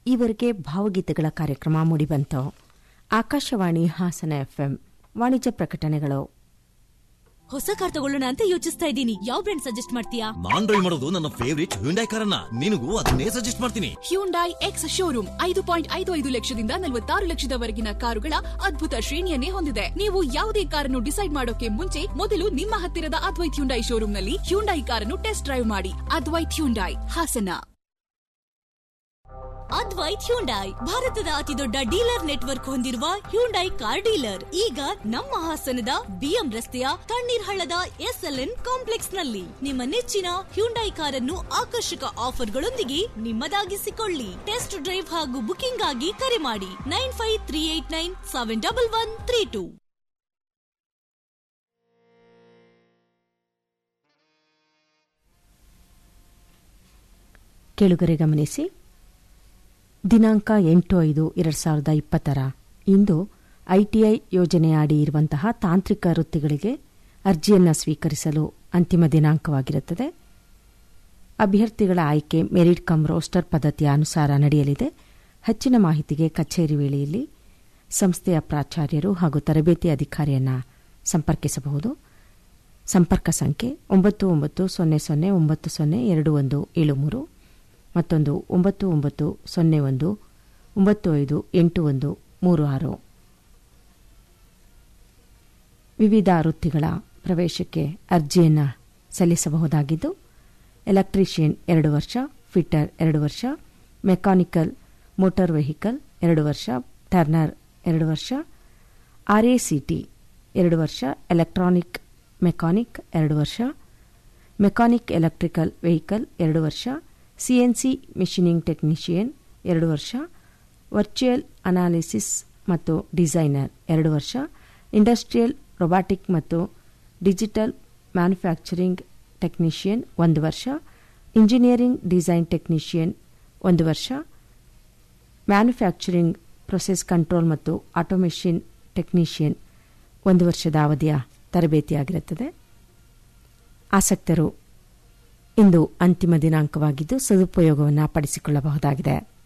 ಈವರೆಗೆ ಭಾವಗೀತೆಗಳ ಕಾರ್ಯಕ್ರಮ ಮೂಡಿಬಂತು ಆಕಾಶವಾಣಿ ಹಾಸನ ಎಫ್ಎಂ ವಾಣಿಜ್ಯ ಪ್ರಕಟಣೆಗಳು ಹೊಸ ಕಾರ್ ತಗೊಳ್ಳೋಣ ಅಂತ ಯೋಚಿಸ್ತಾ ಇದ್ದೀನಿ ಯಾವ ಬ್ರ್ಯಾಂಡ್ ಸಜೆಸ್ಟ್ ಮಾಡ್ತೀಯಾ ನಾನ್ ಡ್ರೈವ್ ಮಾಡೋದು ನನ್ನ ಫೇವರಿಟ್ ಹ್ಯುಂಡೈ ಕಾರನ್ನ ನಿನಗೂ ಅದನ್ನೇ ಸಜೆಸ್ಟ್ ಮಾಡ್ತೀನಿ ಹ್ಯುಂಡೈ ಎಕ್ಸ್ ಶೋರೂಮ್ ಐದು ಪಾಯಿಂಟ್ ಐದು ಐದು ಲಕ್ಷದಿಂದ ನಲವತ್ತಾರು ಲಕ್ಷದವರೆಗಿನ ಕಾರುಗಳ ಅದ್ಭುತ ಶ್ರೇಣಿಯನ್ನೇ ಹೊಂದಿದೆ ನೀವು ಯಾವುದೇ ಕಾರನ್ನು ಡಿಸೈಡ್ ಮಾಡೋಕೆ ಮುಂಚೆ ಮೊದಲು ನಿಮ್ಮ ಹತ್ತಿರದ ಅದ್ವೈತ್ ಹ್ಯುಂಡೈ ಶೋರೂಮ್ನಲ್ಲಿ ಹ್ಯುಂಡೈ ಕಾರನ್ನು ಟೆಸ್ಟ್ ಡ್ರೈವ್ ಮಾಡಿ ಅದ್ವೈತ್ ಹ್ಯುಂಡೈ ಹಾಸನ ಅದ್ವೈತ್ ಹ್ಯುಂಡೈ ಭಾರತದ ಅತಿದೊಡ್ಡ ಡೀಲರ್ ನೆಟ್ವರ್ಕ್ ಹೊಂದಿರುವ ಹ್ಯುಂಡೈ ಕಾರ್ ಡೀಲರ್ ಈಗ ನಮ್ಮ ಹಾಸನದ ಬಿಎಂ ರಸ್ತೆಯ ತಣ್ಣೀರ್ ಹಳ್ಳದ ಎಸ್ಎಲ್ಎನ್ ಕಾಂಪ್ಲೆಕ್ಸ್ ನಲ್ಲಿ ನಿಮ್ಮ ನೆಚ್ಚಿನ ಹ್ಯುಂಡೈ ಕಾರನ್ನು ಆಕರ್ಷಕ ಆಫರ್ಗಳೊಂದಿಗೆ ನಿಮ್ಮದಾಗಿಸಿಕೊಳ್ಳಿ ಟೆಸ್ಟ್ ಡ್ರೈವ್ ಹಾಗೂ ಬುಕಿಂಗ್ ಆಗಿ ಕರೆ ಮಾಡಿ nine five three eight nine seven double one three two ಕೇಳುಗರೆ ಗಮನಿಸಿ ದಿನಾಂಕ ಎಂಟು ಐದು ಎರಡು ಸಾವಿರದ ಇಪ್ಪತ್ತರ ಇಂದು ಐಟಿಐ ಯೋಜನೆಯಡಿ ಇರುವಂತಹ ತಾಂತ್ರಿಕ ವೃತ್ತಿಗಳಿಗೆ ಅರ್ಜಿಯನ್ನು ಸ್ವೀಕರಿಸಲು ಅಂತಿಮ ದಿನಾಂಕವಾಗಿರುತ್ತದೆ ಅಭ್ಯರ್ಥಿಗಳ ಆಯ್ಕೆ ಮೆರಿಟ್ ಕಮ್ ರೋಸ್ಟರ್ ಪದ್ಧತಿಯ ಅನುಸಾರ ನಡೆಯಲಿದೆ ಹೆಚ್ಚಿನ ಮಾಹಿತಿಗೆ ಕಚೇರಿ ವೇಳೆಯಲ್ಲಿ ಸಂಸ್ಥೆಯ ಪ್ರಾಚಾರ್ಯರು ಹಾಗೂ ತರಬೇತಿ ಅಧಿಕಾರಿಯನ್ನು ಸಂಪರ್ಕಿಸಬಹುದು ಸಂಪರ್ಕ ಸಂಖ್ಯೆ ಒಂಬತ್ತು ಒಂಬತ್ತು ಸೊನ್ನೆ ಸೊನ್ನೆ ಒಂಬತ್ತು ಸೊನ್ನೆ ಎರಡು ಒಂದು ಏಳು ಮೂರು ಮತ್ತೊಂದು ಒಂಬತ್ತು ಒಂಬತ್ತು ಸೊನ್ನೆ ಒಂದು ಒಂಬತ್ತು ಐದು ಎಂಟು ಒಂದು ಮೂರು ಆರು ವಿವಿಧ ವೃತ್ತಿಗಳ ಪ್ರವೇಶಕ್ಕೆ ಅರ್ಜಿಯನ್ನು ಸಲ್ಲಿಸಬಹುದಾಗಿದ್ದು ಎಲೆಕ್ಟ್ರಿಷಿಯನ್ ಎರಡು ವರ್ಷ ಫಿಟ್ಟರ್ ಎರಡು ವರ್ಷ ಮೆಕ್ಯಾನಿಕಲ್ ಮೋಟಾರ್ ವೆಹಿಕಲ್ ಎರಡು ವರ್ಷ ಟರ್ನರ್ ಎರಡು ವರ್ಷ ಆರ್ಎಸಿಟಿ ಎರಡು ವರ್ಷ ಎಲೆಕ್ಟ್ರಾನಿಕ್ ಮೆಕ್ಯಾನಿಕ್ ಎರಡು ವರ್ಷ ಮೆಕ್ಯಾನಿಕ್ ಎಲೆಕ್ಟ್ರಿಕಲ್ ವೆಹಿಕಲ್ ಎರಡು ವರ್ಷ ಸಿಎನ್ಸಿ ಮಿಷಿನಿಂಗ್ ಟೆಕ್ನಿಷಿಯನ್ ಎರಡು ವರ್ಷ ವರ್ಚುಯಲ್ ಅನಾಲಿಸಿಸ್ ಮತ್ತು ಡಿಸೈನರ್ ಎರಡು ವರ್ಷ ಇಂಡಸ್ಟ್ರಿಯಲ್ ರೊಬಾಟಿಕ್ ಮತ್ತು ಡಿಜಿಟಲ್ ಮ್ಯಾನುಫ್ಯಾಕ್ಚರಿಂಗ್ ಟೆಕ್ನಿಷಿಯನ್ ಒಂದು ವರ್ಷ ಇಂಜಿನಿಯರಿಂಗ್ ಡಿಸೈನ್ ಟೆಕ್ನಿಷಿಯನ್ ಒಂದು ವರ್ಷ ಮ್ಯಾನುಫ್ಯಾಕ್ಚರಿಂಗ್ ಪ್ರೊಸೆಸ್ ಕಂಟ್ರೋಲ್ ಮತ್ತು ಆಟೋಮೇಷನ್ ಟೆಕ್ನಿಷಿಯನ್ ಒಂದು ವರ್ಷದ ಅವಧಿಯ ತರಬೇತಿಯಾಗಿರುತ್ತದೆ ಆಸಕ್ತರು ಇಂದು ಅಂತಿಮ ದಿನಾಂಕವಾಗಿದ್ದು ಸದುಪಯೋಗವನ್ನು ಪಡಿಸಿಕೊಳ್ಳಬಹುದಾಗಿದೆ